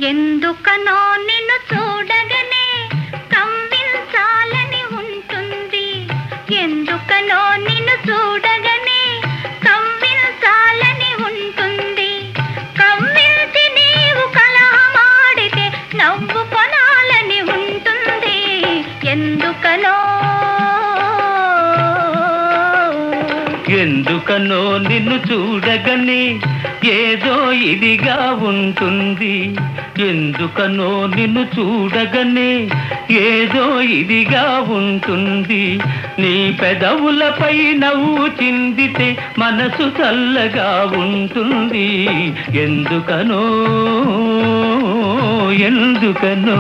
ఎందుకనో నిన్ను చూడగనే కవ్వించాలని ఉంటుంది ఎందుకనో నిన్ను చూడగనే కవ్వించాలని ఉంటుంది కవ్వించి నీవు కలహమాడితే నవ్వు కొనాలని ఉంటుంది ఎందుకనో ఎందుకనో నిన్ను చూడగనే ఏదో ఇదిగా ఉంటుంది ఎందుకనో నిన్ను చూడగనే ఏదో ఇదిగా ఉంటుంది నీ పెదవులపై నవ్వు చిందితే మనసు చల్లగా ఉంటుంది ఎందుకనో ఎందుకనో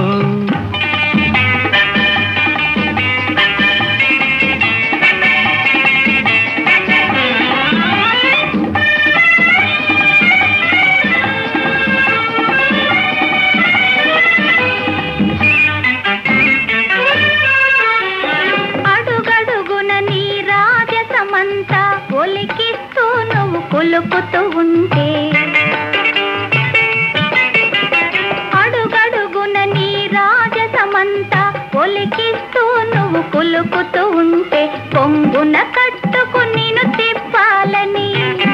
అడుగడుగున నీ రాజసమంతా ఒలికిస్తూ నువ్వు కొలుకుతూ ఉంటే అడుగడుగున నీ రాజసమంతా ఒలికిస్తూ నువ్వు కొలుకుతూ ఉంటే పొంగున కట్టుకు నేను తిప్పాలని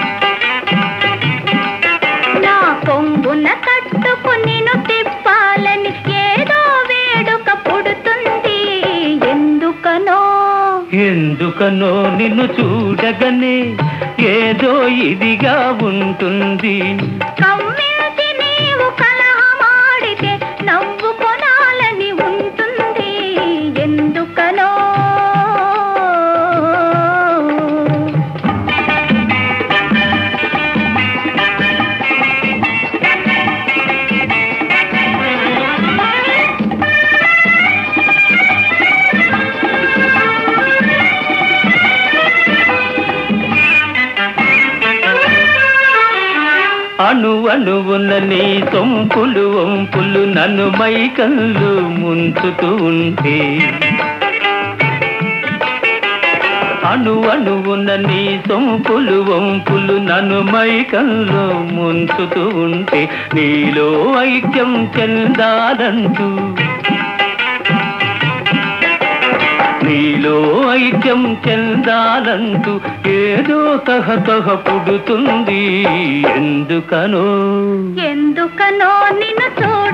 నా పొంగున కట్టుకు నేను తిప్పాలని ఏదో వేడుక పుడుతుంది ఎందుకనో ఎందుకనో నిన్ను చూడగనే ఏదో ఇదిగా ఉంటుంది కమ్మించి నీవు కలహమాడితే నవ్వు కొనాలని ఉంటుంది ఎందుకనో అణు అణువున నీ సొంపులు వంపులు నన్ను మైకల్లు ముంచుతూ ఉంటే అణు అణువున నీ సొంపులు వంపులు నన్ను మైకల్లో ముంచుతూ ఉంటే నీలో ఐక్యం చెందాలంటూ నీలో ఐక్యం చెందాలంటూ ఏదో తహతహ పుడుతుంది ఎందుకనో ఎందుకనో నిన్ను చూడ